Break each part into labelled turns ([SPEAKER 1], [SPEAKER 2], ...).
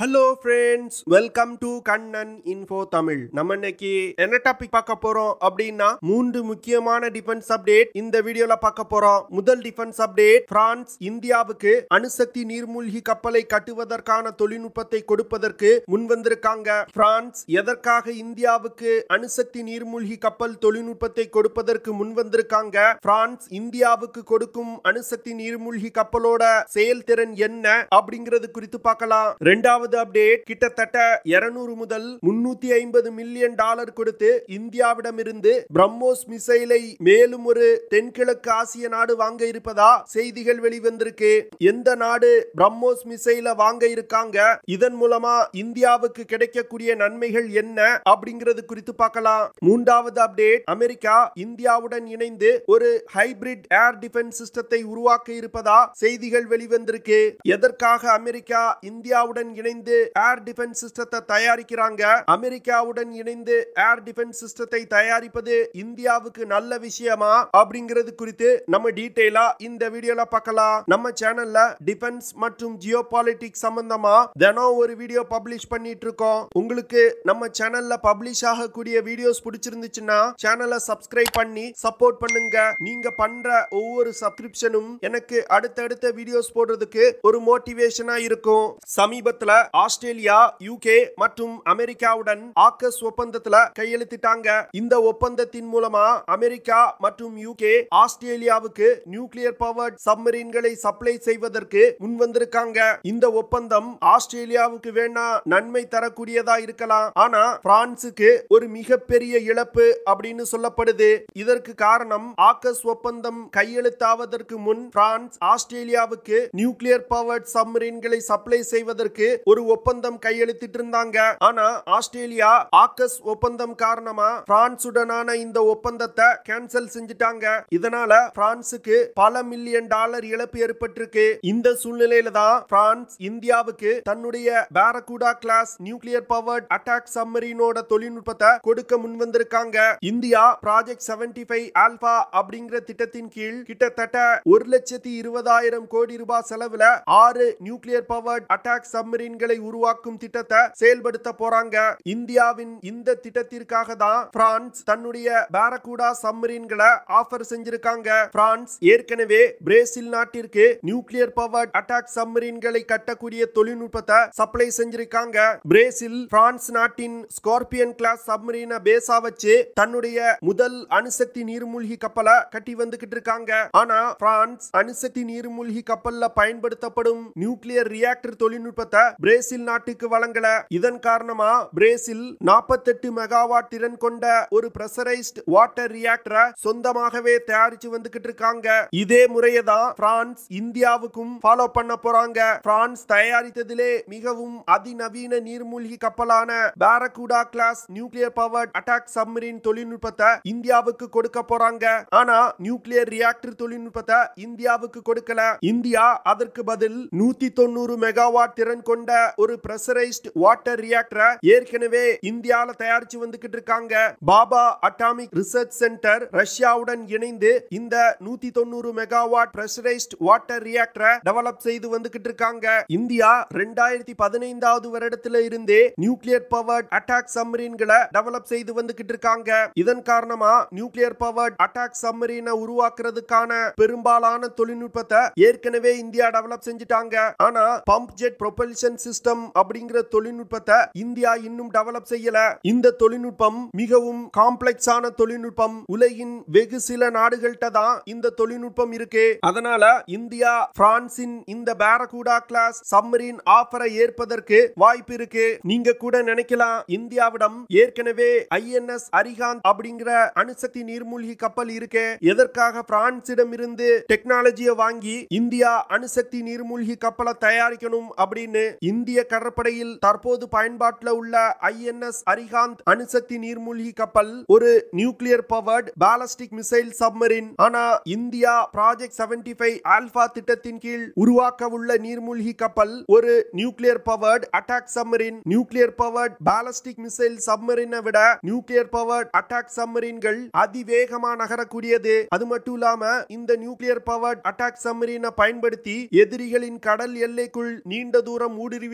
[SPEAKER 1] hello friends welcome to Kannan info Tamil நம்ம இன்னைக்கு என்ன டாபிக் பார்க்க போறோம் அப்படின்னா மூன்று முக்கியமான டிஃபென்ஸ் அப்டேட் இந்த வீடியோல பார்க்க போறோம் முதல் டிஃபென்ஸ் அப்டேட் பிரான்ஸ் இந்தியாவுக்கு அணுசக்தி நீர்மூழ்கி கப்பலை கட்டுவதற்கான தொழில்நுட்பத்தை கொடுப்பதற்கு முன்வந்திருக்காங்க பிரான்ஸ் எதற்காக இந்தியாவுக்கு அணுசக்தி நீர்மூழ்கி கப்பல் தொழில்நுட்பத்தை கொடுப்பதற்கு முன்வந்திருக்காங்க பிரான்ஸ் இந்தியாவுக்கு கொடுக்கும் அணுசக்தி நீர்மூழ்கி கப்பலோட செயல்திறன் என்ன அப்படிங்கிறது குறித்து பார்க்கலாம் இரண்டாவது அப்டேட் கிட்டத்தட்ட 200 முதல் முன்னூத்தி ஐம்பது மில்லியன் டாலர் கொடுத்து இந்தியாவிடமிருந்து பிரம்மோஸ் மிசைலை மேலும் ஒரு தென்கிழக்கு ஆசிய நாடு வாங்க இருப்பதா செய்திகள் வெளிவந்திருக்கு எந்த நாடு பிரம்மோஸ் மிசைல வாங்க இருக்காங்க இதன் மூலமா இந்தியாவுக்கு கிடைக்கக்கூடிய நன்மைகள் என்ன அப்படிங்கிறது குறித்து பார்க்கலாம் மூன்றாவது அப்டேட் அமெரிக்கா இந்தியாவுடன் இணைந்து ஒரு ஹைபிரிட் ஏர் டிஃபென்ஸ் சிஸ்டத்தை உருவாக்க இருப்பதா செய்திகள் வெளிவந்திருக்கு எதற்காக அமெரிக்கா இந்தியாவுடன் இணைந்து ஏர் டிஃபென்ஸ் சிஸ்டத்தை தயாரிக்கிறாங்க அமெரிக்காவுடன் இணைந்து ஏர் டிஃபென்ஸ் சிஸ்டத்தை தயாரிப்பது இந்தியாவுக்கு நல்ல விஷயமா அப்படிங்கிறது குறித்து நம்ம டீடைலா இந்த வீடியோல பார்க்கலாம் நம்ம சேனல்ல டிஃபென்ஸ் மற்றும் ஜியோ பாலிட்டிக்ஸ் சம்பந்தமா தினம் ஒரு வீடியோ பப்ளிஷ் பண்ணிட்டு இருக்கோம் உங்களுக்கு நம்ம சேனல்ல பப்ளிஷ் ஆகக்கூடிய வீடியோஸ் பிடிச்சிருந்துச்சுன்னா சேனலை சப்ஸ்கிரைப் பண்ணி சப்போர்ட் பண்ணுங்க நீங்க பண்ற ஒவ்வொரு சப்ஸ்கிரிப்ஷனும் எனக்கு அடுத்தடுத்த வீடியோஸ் போடுறதுக்கு ஒரு மோட்டிவேஷனா இருக்கும் சமீபத்துல ஆஸ்திரேலியா யூகே மற்றும் அமெரிக்காவுடன் ஆக்கஸ் ஒப்பந்தத்துல கையெழுத்திட்டாங்க இந்த ஒப்பந்தத்தின் மூலமா அமெரிக்கா மற்றும் யூகே ஆஸ்திரேலியாவுக்கு நியூக்ளியர் பவர்ட் சப்மரீன்களை சப்ளை செய்வதற்கு முன்வந்திருக்காங்க இந்த ஒப்பந்தம் ஆஸ்திரேலியாவுக்கு வேணா நன்மை தரக்கூடியதா இருக்கலாம் ஆனா பிரான்சுக்கு ஒரு மிகப்பெரிய இழப்பு அப்படின்னு சொல்லப்படுது இதற்கு காரணம் ஆக்கஸ் ஒப்பந்தம் கையெழுத்தாவதற்கு முன் பிரான்ஸ் ஆஸ்திரேலியாவுக்கு நியூக்ளியர் பவர்ட் சப்மரீன்களை சப்ளை செய்வதற்கு ஒரு ஒப்பந்தம் கையெழுத்திட்டு இருந்தாங்க ஆனா ஆஸ்திரேலியா ஆக்கஸ் ஒப்பந்தம் காரணமா பிரான்சுடனான இந்த ஒப்பந்தத்தை கேன்சல் செஞ்சுட்டாங்க இதனால பிரான்சுக்கு பல மில்லியன் டாலர் இழப்பு ஏற்பட்டிருக்கு இந்த சூழ்நிலையில தான் பிரான்ஸ் இந்தியாவுக்கு தன்னுடைய Barracuda class nuclear powered attack சம்மரினோட தொழில்நுட்பத்தை கொடுக்க முன்வந்திருக்காங்க India project seventy five alpha அப்படிங்கிற திட்டத்தின் கீழ் கிட்டத்தட்ட ஒரு லட்சத்தி இருபதாயிரம் கோடி ரூபாய் செலவுல ஆறு நியூக்ளியர் பவர்ட் அட்டாக் சப்மரீன்களை உருவாக்கும் திட்டத்தை செயல்படுத்த போறாங்க இந்தியாவின் இந்த திட்டத்திற்காக தான் பிரான்ஸ் தன்னுடைய பாரகூடா சப்மரீன்களை ஆஃபர் செஞ்சிருக்காங்க பிரான்ஸ் ஏற்கனவே பிரேசில் நாட்டிற்கு நியூக்ளியர் பவர்ட் அட்டாக் சப்மரீன்களை கட்டக்கூடிய தொழில்நுட்பத்தை சப்ளை செஞ்சிருக்காங்க பிரேசில் பிரான்ஸ் நாட்டின் ஸ்கார்பியன் கிளாஸ் சப்மரீனை பேஸா வச்சு தன்னுடைய முதல் அணுசக்தி நீர்மூழ்கி கப்பலை கட்டி வந்துகிட்டு இருக்காங்க ஆனா பிரான்ஸ் அணுசக்தி நீர்மூழ்கி கப்பல்ல பயன்படுத்தப்படும் நியூக்ளியர் ரியாக்டர் தொழில்நுட்பத்தை பிரேசில் நாட்டுக்கு வழங்கல இதன் காரணமா பிரேசில் நாற்பத்தெட்டு மெகாவாட் திறன் கொண்ட ஒரு பிரஷரைஸ்ட் வாட்டர் ரியாக்டரை சொந்தமாகவே தயாரிச்சு வந்துகிட்டு இருக்காங்க இதே முறையை தான் பிரான்ஸ் இந்தியாவுக்கும் ஃபாலோ பண்ண போறாங்க பிரான்ஸ் தயாரித்ததிலே மிகவும் அதிநவீன நீர்மூழ்கி கப்பலான Barracuda class nuclear powered attack submarine தொழில்நுட்பத்தை இந்தியாவுக்கு கொடுக்க போறாங்க ஆனா நியூக்ளியர் ரியாக்டர் தொழில்நுட்பத்தை இந்தியாவுக்கு கொடுக்கல இந்தியா அதற்கு பதில் நூத்தி தொண்ணூறு மெகாவாட் திறன் கொண்ட ஒரு பிரஷரைஸ்ட் வாட்டர் ரியாக்டரை ஏற்கனவே இந்தியால தயாரிச்சு வந்துகிட்டு இருக்காங்க பாபா அட்டாமிக் ரிசர்ச் சென்டர் ரஷ்யாவுடன் இணைந்து இந்த நூத்தி தொண்ணூறு மெகாவாட் பிரஷரைஸ்ட் வாட்டர் ரியாக்டரை டெவலப் செய்து வந்துகிட்டு இருக்காங்க இந்தியா ரெண்டாயிரத்தி பதினைந்தாவது வருடத்துல இருந்தே நியூக்ளியர் பவர்ட் அட்டாக் சப்மரீன்களை டெவலப் செய்து வந்துகிட்டு இருக்காங்க இதன் காரணமா நியூக்ளியர் பவர்ட் அட்டாக் சப்மரீனை உருவாக்குறதுக்கான பெரும்பாலான தொழில்நுட்பத்தை ஏற்கனவே இந்தியா டெவலப் செஞ்சுட்டாங்க ஆனா பம்ப் ஜெட் ப்ரொபல்ஷன் சிஸ்டம் அப்படிங்கிற தொழில்நுட்பத்தை இந்தியா இன்னும் டெவலப் செய்யல இந்த தொழில்நுட்பம் மிகவும் காம்ப்ளெக்ஸான தொழில்நுட்பம் உலகின் வெகு சில நாடுகள்கிட்ட தான் இந்த தொழில்நுட்பம் இருக்கு அதனால இந்தியா பிரான்சின் இந்த பாரகூடா கிளாஸ் சப்மரீன் ஆஃபரை ஏற்பதற்கு வாய்ப்பு இருக்கு நீங்க கூட நினைக்கலாம் இந்தியாவிடம் ஏற்கனவே ஐஎன்எஸ் அரிகாந்த் அப்படிங்கிற அணுசக்தி நீர்மூழ்கி கப்பல் இருக்கே எதற்காக பிரான்சிடம் இருந்து டெக்னாலஜியை வாங்கி இந்தியா அணுசக்தி நீர்மூழ்கி கப்பலை தயாரிக்கணும் அப்படின்னு இந்திய கடற்படையில் தற்போது பயன்பாட்டில் உள்ள ஐஎன்எஸ் அரிகாந்த் அணுசக்தி நீர்மூழ்கி கப்பல் ஒரு nuclear powered ballistic missile submarine ஆனா India project seventy five alpha திட்டத்தின் கீழ் உருவாக்க உள்ள நீர்மூழ்கி கப்பல் ஒரு nuclear powered attack submarine nuclear powered ballistic missile சப்மரினை விட நியூக்ளியர் பவர்ட் அட்டாக் சப்மரீன்கள் அதிவேகமா நகரக்கூடியது அது மட்டும் இல்லாம இந்த நியூக்ளியர் பவர்ட் அட்டாக் சப்மரீனை பயன்படுத்தி எதிரிகளின் கடல் எல்லைக்குள் நீண்ட தூரம் ஊடுருவி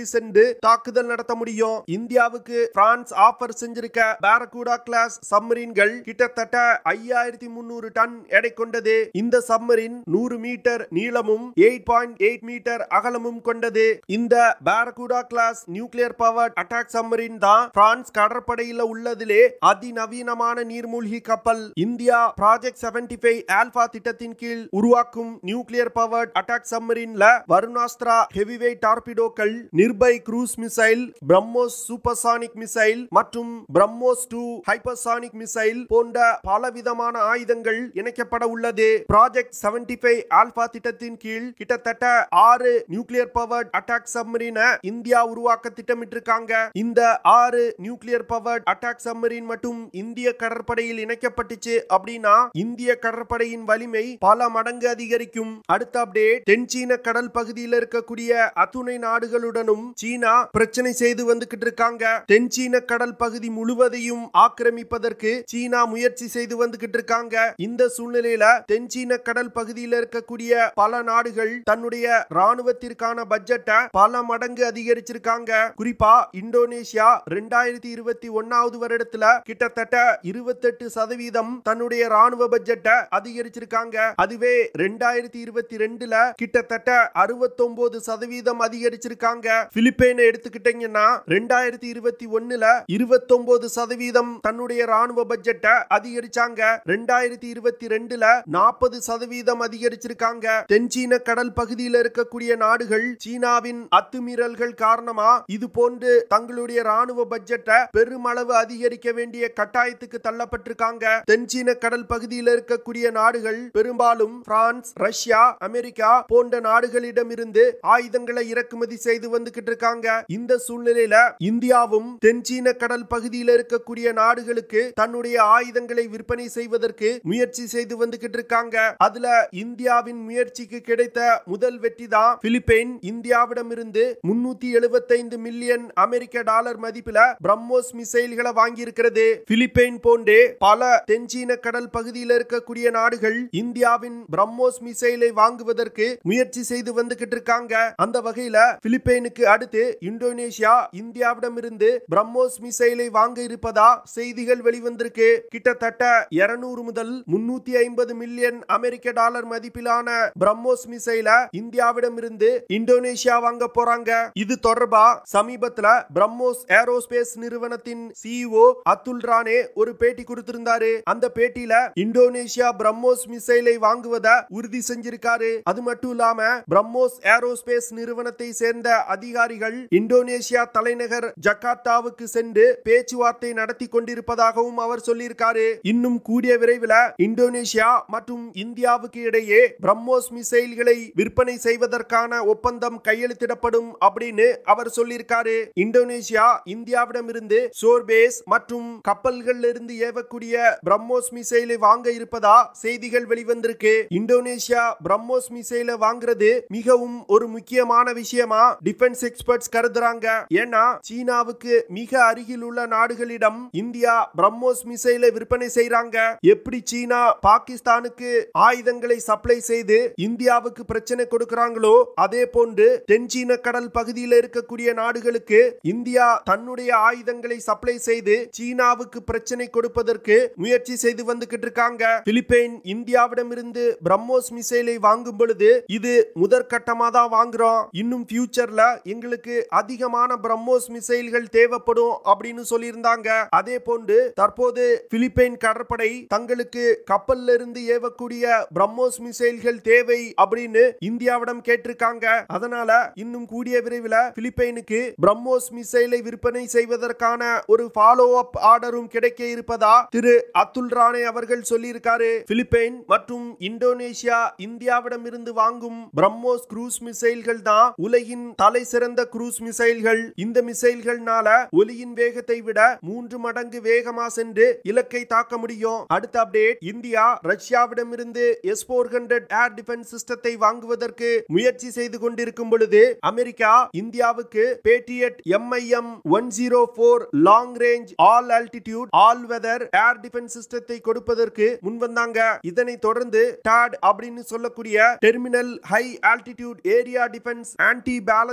[SPEAKER 1] சென்று தாக்குதல் நடத்த முடியும் இந்தியாவுக்கு பிரான்ஸ் ஆஃபர் செஞ்சிருக்க பாரகூடா கிளாஸ் சப்மரீன்கள் கிட்டத்தட்ட ஐயாயிரத்தி முன்னூறு டன் எடை கொண்டது இந்த சப்மரின் நூறு மீட்டர் நீளமும் எயிட் பாயிண்ட் எயிட் மீட்டர் அகலமும் கொண்டது இந்த Barracuda class nuclear power attack submarine தான் பிரான்ஸ் கடற்படையில உள்ளதிலே அதிநவீனமான நீர்மூழ்கி கப்பல் India project seventy five alpha திட்டத்தின் கீழ் உருவாக்கும் நியூக்ளியர் பவர் அட்டாக் சப்மரின்ல வருணாஸ்திரா ஹெவிவெயிட் டார்பிடோக்கள் Nirbhay cruise missile BrahMos supersonic missile மற்றும் பிரம்மோஸ் டூ ஹைப்பர்சானிக் மிசைல் போன்ற பலவிதமான ஆயுதங்கள் இணைக்கப்பட உள்ளது ப்ராஜெக்ட் செவன்டி ஃபைவ் ஆல்பா திட்டத்தின் கீழ் கிட்டத்தட்ட ஆறு நியூக்ளியர் பவர் அட்டாக் சப்மரீனை இந்தியா உருவாக்க திட்டமிட்டிருக்காங்க இந்த ஆறு நியூக்ளியர் பவர் அட்டாக் சப்மரீன் மட்டும் இந்திய கடற்படையில் இணைக்கப்பட்டுச்சு அப்படின்னா இந்திய கடற்படையின் வலிமை பல மடங்கு அதிகரிக்கும் அடுத்த அப்டேட் தென்சீன கடல் பகுதியில் இருக்கக்கூடிய அத்துணை நாடுகளுடனும் சீனா பிரச்சனை செய்து வந்துகிட்டு இருக்காங்க தென்சீன கடல் பகுதி முழுவதையும் ஆக்கிரமிப்பதற்கு சீனா முயற்சி செய்து வந்துகிட்டு இருக்காங்க இந்த சூழ்நிலையில தென்சீன கடல் பகுதியில் இருக்கக்கூடிய பல நாடுகள் தன்னுடைய ராணுவத்திற்கான பட்ஜெட்டை பல மடங்கு அதிகரிச்சிருக்காங்க குறிப்பா இந்தோனேஷியா ரெண்டாயிரத்தி இருபத்தி ஒன்னாவது வருடத்துல கிட்டத்தட்ட இருபத்தெட்டு சதவீதம் தன்னுடைய ராணுவ பட்ஜெட்டை அதிகரிச்சிருக்காங்க அதுவே ரெண்டாயிரத்தி இருபத்தி ரெண்டுல கிட்டத்தட்ட அறுபத்தொன்பது சதவீதம் அதிகரிச்சிருக்காங்க பிலிப்பைனை எடுத்துக்கிட்டீங்கன்னா ரெண்டாயிரத்தி இருபத்தி ஒண்ணுல இருபத்தொன்பது சதவீதம் தன்னுடைய ராணுவ பட்ஜெட்டை அதிகரிச்சாங்க ரெண்டாயிரத்தி இருபத்தி ரெண்டுல நாற்பது சதவீதம் அதிகரிச்சிருக்காங்க தென்சீன கடல் பகுதியில் இருக்கக்கூடிய நாடுகள் சீனாவின் அத்துமீறல்கள் காரணமா இது போன்று தங்களுடைய ராணுவ பட்ஜெட்டை பெருமளவு அதிகரிக்க வேண்டிய கட்டாயத்துக்கு தள்ளப்பட்டிருக்காங்க தென்சீன கடல் பகுதியில் இருக்கக்கூடிய நாடுகள் பெரும்பாலும் பிரான்ஸ் ரஷ்யா அமெரிக்கா போன்ற நாடுகளிடம் இருந்து ஆயுதங்களை இறக்குமதி செய்து வந்துகிட்டு இருக்காங்க இந்த சூழ்நிலையில இந்தியாவும் தென்சீன கடல் பகுதியில் இருக்கக்கூடிய நாடுகளுக்கு தன்னுடைய ஆயுதங்களை விற்பனை செய்வதற்கு முயற்சி செய்து வந்துகிட்டு இருக்காங்க அதுல இந்தியாவின் முயற்சிக்கு கிடைத்த முதல் வெற்றி தான் பிலிப்பைன் இந்தியாவிடம் இருந்து முன்னூத்தி எழுபத்தைந்து மில்லியன் அமெரிக்க டாலர் மதிப்புல பிரம்மோஸ் மிசைல்களை வாங்கி இருக்கிறது பிலிப்பைன் போன்றே பல தென்சீன கடல் பகுதியில் இருக்கக்கூடிய நாடுகள் இந்தியாவின் பிரம்மோஸ் மிசைலை வாங்குவதற்கு முயற்சி செய்து வந்துகிட்டு இருக்காங்க அந்த வகையில பிலிப்பைனுக்கு அடுத்து இந்தோனேஷியா இந்தியாவிடம் இருந்து பிரம்மோஸ் மிசைலை வாங்க இருப்பதா செய்திகள் வெளிவந்திருக்கு கிட்டத்தட்ட 200 முதல் முன்னூத்தி ஐம்பது மில்லியன் அமெரிக்க டாலர் மதிப்பிலான பிரம்மோஸ் மிசைல இந்தியாவிடம் இருந்து இந்தோனேஷியா வாங்க போறாங்க இது தொடர்பா சமீபத்துல பிரம்மோஸ் ஏரோஸ்பேஸ் நிறுவனத்தின் சிஇஓ அத்துல் ரானே ஒரு பேட்டி கொடுத்திருந்தாரு அந்த பேட்டியில இந்தோனேஷியா பிரம்மோஸ் மிசைலை வாங்குவத உறுதி செஞ்சிருக்காரு அது மட்டும் இல்லாம பிரம்மோஸ் ஏரோஸ்பேஸ் நிறுவனத்தை சேர்ந்த அதிகாரிகள் இந்தோனேஷியா தலைநகர் ஜகார்த்தாவுக்கு சென்று பேச்சுவார்த்தை நடத்தி கொண்டிருப்பதாகவும் அவர் சொல்லியிருக்காரு இன்னும் கூடிய விரைவில் இந்தோனேஷியா மற்றும் இந்தியாவுக்கு இடையே பிரம்மோஸ் மிசைல்களை விற்பனை செய்வதற்கான ஒப்பந்தம் கையெழுத்திடப்படும் அப்படின்னு அவர் சொல்லியிருக்காரு இந்தோனேஷியா இந்தியாவிடம் இருந்து சோர்பேஸ் மற்றும் கப்பல்கள் இருந்து ஏவக்கூடிய பிரம்மோஸ் மிசைலை வாங்க இருப்பதா செய்திகள் வெளிவந்திருக்கு இந்தோனேஷியா பிரம்மோஸ் மிசைலை வாங்குறது மிகவும் ஒரு முக்கியமான விஷயமா டிஃபென்ஸ் எக்ஸ்பர்ட்ஸ் கருதுறாங்க ஏன்னா சீனாவுக்கு மிக அருகில் உள்ள நாடுகளிடம் இந்தியா பிரம்மோஸ் மிசைலை விற்பனை செய்றாங்க எப்படி சீனா பாகிஸ்தானுக்கு ஆயுதங்களை சப்ளை செய்து இந்தியாவுக்கு பிரச்சனை கொடுக்கறாங்களோ அதே போன்று தென்சீன கடல் பகுதியில் இருக்கக்கூடிய நாடுகளுக்கு இந்தியா தன்னுடைய ஆயுதங்களை சப்ளை செய்து சீனாவுக்கு பிரச்சனை கொடுப்பதற்கு முயற்சி செய்து வந்துகிட்டு இருக்காங்க பிலிப்பைன் இந்தியாவிடம் இருந்து பிரம்மோஸ் மிசைலை வாங்கும் பொழுது இது முதற்கட்டமா தான் வாங்குறோம் இன்னும் ஃபியூச்சர்ல எங்களுக்கு அதிகமான பிரம்மோஸ் மிசைல்கள் தேவைப்படும் அப்படின்னு சொல்லியிருந்தாங்க அதே போன்று தற்போது பிலிப்பைன் கடற்படை தங்களுக்கு கப்பல்ல இருந்து ஏவக்கூடிய பிரம்மோஸ் மிசைல்கள் தேவை அப்படின்னு இந்தியாவிடம் கேட்டிருக்காங்க அதனால இன்னும் கூடிய விரைவில் பிலிப்பைனுக்கு பிரம்மோஸ் மிசைலை விற்பனை செய்வதற்கான ஒரு ஃபாலோ அப் ஆர்டரும் கிடைக்க இருப்பதா திரு அத்துல் ராணே அவர்கள் சொல்லியிருக்காரு பிலிப்பைன் மற்றும் இந்தோனேஷியா இந்தியாவிடம் இருந்து வாங்கும் பிரம்மோஸ் குரூஸ் மிசைல்கள் தான் உலகின் தலை சிறந்த குரூஸ் மிசைல்கள் இந்த மிசைல்கள்னால ஒலியின் வேகத்தை விட மூன்று மடங்கு வேகமா சென்று இலக்கை தாக்க முடியும் அடுத்த அப்டேட் இந்தியா ரஷ்யாவிடம் இருந்து S four hundred air defence சிஸ்டத்தை வாங்குவதற்கு முயற்சி செய்து கொண்டிருக்கும் பொழுது அமெரிக்கா இந்தியாவுக்கு Patriot MIM one zero four long range all altitude all weather air defence சிஸ்டத்தை கொடுப்பதற்கு முன்வந்தாங்க இதனை தொடர்ந்து டாட் அப்படின்னு சொல்லக்கூடிய terminal high altitude area defence anti ballistic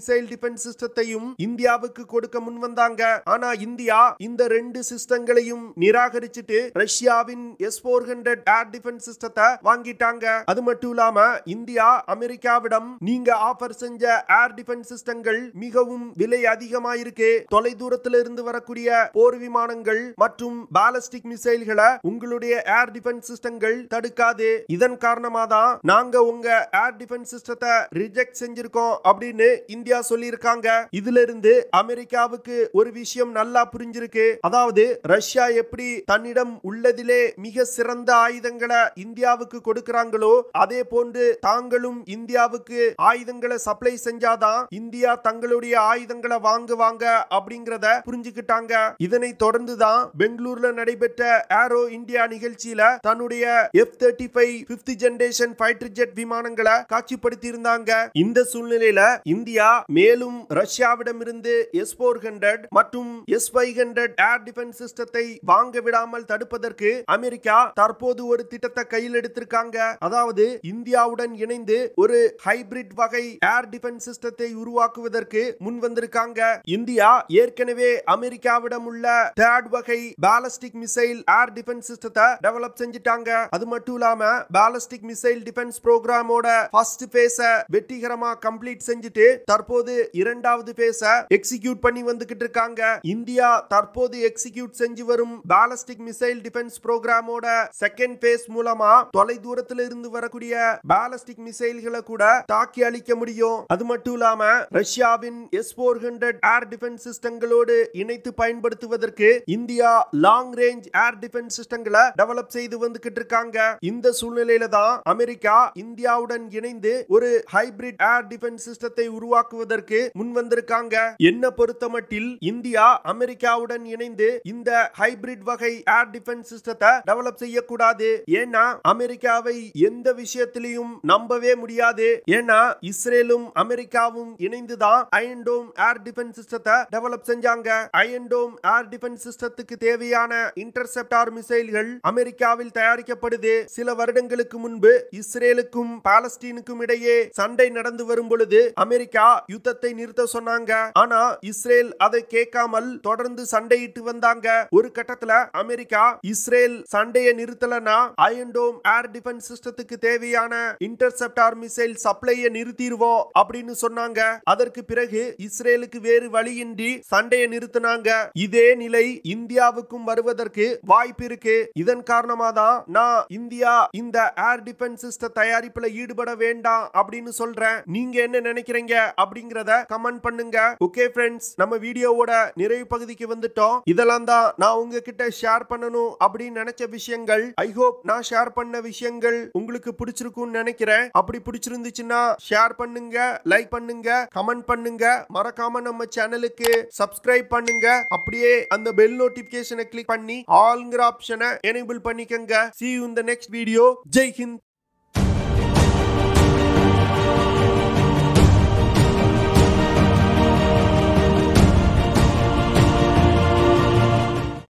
[SPEAKER 1] missile defence சிஸ்டத்தையும் இந்தியாவுக்கு கொடுக்க முன் வந்தாங்க ஆனா இந்தியா இந்த ரெண்டு சிஸ்டங்களையும் நிராகரிச்சுட்டு ரஷ்யாவின் S four hundred air defence சிஸ்டத்தை வாங்கிட்டாங்க அது மட்டும் இல்லாம இந்தியா அமெரிக்காவிடம் நீங்க ஆஃபர் செஞ்ச ஏர் டிஃபென்ஸ் சிஸ்டங்கள் மிகவும் விலை அதிகமா இருக்கு தொலை தூரத்துல இருந்து வரக்கூடிய போர் விமானங்கள் மற்றும் பாலஸ்டிக் மிசைல்களை உங்களுடைய ஏர் டிஃபென்ஸ் சிஸ்டங்கள் தடுக்காது இதன் காரணமா தான் நாங்க உங்க ஏர் டிஃபென்ஸ் சிஸ்டத்தை ரிஜெக்ட் செஞ்சிருக்கோம் அப்படின்னு இந்தியா சொல்லியிருக்காங்க இதுல இருந்து அமெரிக்காவுக்கு ஒரு விஷயம் நல்லா புரிஞ்சிருக்கு அதாவது ரஷ்யா எப்படி தன்னிடம் உள்ளதிலே மிக சிறந்த ஆயுதங்களை இந்தியாவுக்கு கொடுக்கிறாங்களோ அதே போன்று தாங்களும் இந்தியாவுக்கு ஆயுதங்களை சப்ளை செஞ்சாதான் இந்தியா தங்களுடைய ஆயுதங்களை வாங்குவாங்க அப்படிங்கறத புரிஞ்சுக்கிட்டாங்க இதனை தொடர்ந்து தான் பெங்களூர்ல நடைபெற்ற ஏரோ இந்தியா நிகழ்ச்சியில தன்னுடைய F thirty five fifth generation fighter jet விமானங்களை காட்சிப்படுத்தி இருந்தாங்க இந்த சூழ்நிலையில இந்தியா மேலும் ரஷ்யாவிடமிருந்து எஸ் போர் ஹண்ட்ரட் மற்றும் S five hundred air defence சிஸ்டத்தை வாங்க விடாமல் தடுப்பதற்கு அமெரிக்கா தற்போது ஒரு திட்டத்தை கையில் எடுத்திருக்காங்க அதாவது இந்தியாவுடன் இணைந்து ஒரு ஹைபிரிட் வகை ஏர் டிஃபென்ஸ் சிஸ்டத்தை உருவாக்குவதற்கு முன் வந்திருக்காங்க இந்தியா ஏற்கனவே அமெரிக்காவிடம் உள்ள தேர்ட் வகை பாலஸ்டிக் மிசைல் ஏர் டிஃபென்ஸ் சிஸ்டத்தை டெவலப் செஞ்சுட்டாங்க அது மட்டும் இல்லாம பாலஸ்டிக் மிசைல் டிஃபென்ஸ் ப்ரோக்ராமோட ஃபர்ஸ்ட் பேஸ வெற்றிகரமா கம்ப்ளீட் செஞ்சுட்டு தற்போது இரண்டாவது பேஸ எக்ஸிக்யூட் பண்ணி வந்துகிட்டு இருக்காங்க இந்தியா தற்போது எக்ஸிக்யூட் செஞ்சு வரும் பாலஸ்டிக் மிசைல் டிஃபென்ஸ் ப்ரோக்ராமோட செகண்ட் பேஸ் மூலமா தொலை தூரத்துல இருந்து வரக்கூடிய பாலஸ்டிக் மிசைல்களை கூட தாக்கி அழிக்க முடியும் அது மட்டும் இல்லாம ரஷ்யாவின் S four hundred air defence சிஸ்டங்களோடு இணைத்து பயன்படுத்துவதற்கு India long range air defence சிஸ்டங்களை டெவலப் செய்து வந்துகிட்டு இருக்காங்க இந்த சூழ்நிலையில தான் அமெரிக்கா இந்தியாவுடன் இணைந்து ஒரு ஹைபிரிட் ஏர் டிஃபென்ஸ் சிஸ்டத்தை உருவாக்குவதற்கு முன் வந்திருக்காங்க என்ன பொறுத்தமட்டில் இந்தியா அமெரிக்காவுடன் இணைந்து இந்த ஹைபிரிட் வகை ஏர் டிஃபென்ஸ் சிஸ்டத்தை டெவலப் செய்யக்கூடாது ஏன்னா அமெரிக்காவை எந்த விஷயத்திலையும் நம்பவே முடியாது ஏன்னா இஸ்ரேலும் அமெரிக்காவும் இணைந்துதான் அயன்டோம் ஏர் டிஃபென்ஸ் சிஸ்டத்தை டெவலப் செஞ்சாங்க அயன்டோம் ஏர் டிஃபென்ஸ் சிஸ்டத்துக்கு தேவையான இன்டர்செப்டார் மிசைல்கள் அமெரிக்காவில் தயாரிக்கப்படுது சில வருடங்களுக்கு முன்பு இஸ்ரேலுக்கும் பாலஸ்தீனுக்கும் இடையே சண்டை நடந்து வரும் பொழுது அமெரிக்கா யுத்தத்தை நிறுத்த சொன்னாங்க ஆனா இஸ்ரேல் அதை கேட்காமல் தொடர்ந்து சண்டையிட்டு வந்தாங்க ஒரு கட்டத்துல அமெரிக்கா இஸ்ரேல் சண்டையை நிறுத்தலனா அயன்டோம் ஏர் டிஃபென்ஸ் சிஸ்டத்துக்கு தேவையான இன்டர்செப்டார் மிசைல் சப்ளையை நிறுத்திடுவோம் அப்படின்னு சொன்னாங்க அதற்கு பிறகு இஸ்ரேலுக்கு வேறு வழியின்றி சண்டையை நிறுத்தினாங்க இதே நிலை இந்தியாவுக்கும் வருவதற்கு வாய்ப்பு இருக்கு இதன் காரணமா தான் நான் இந்தியா இந்த ஏர் டிஃபென்ஸ் சிஸ்டம் தயாரிப்புல ஈடுபட வேண்டாம் அப்படின்னு சொல்றேன் நீங்க என்ன நினைக்கிறீங்க அப்படிங்கறத கமெண்ட் பண்ணுங்க ஓகே ஃப்ரெண்ட்ஸ் நம்ம வீடியோவோட நிறைவு பகுதிக்கு வந்துட்டோம் இதெல்லாம் தான் நான் உங்ககிட்ட ஷேர் பண்ணணும் அப்படின்னு நினைச்ச விஷயங்கள் ஐ ஹோப் நான் ஷேர் பண்ண விஷயங்கள் உங்களுக்கு பிடிச்சிருக்கும்னு நினைக்கிறேன் அப்படி பிடிச்சிருந்துச்சுன்னா ஷேர் பண்ணுங்க லைக் பண்ணுங்க கமெண்ட் பண்ணுங்க மறக்காம நம்ம சேனலுக்கு சப்ஸ்கிரைப் பண்ணுங்க அப்படியே அந்த பெல் நோட்டிபிகேஷனை கிளிக் பண்ணி ஆல்ங்கிற ஆப்ஷனை எனேபிள் பண்ணிக்கங்க see you in the next video Jai Hind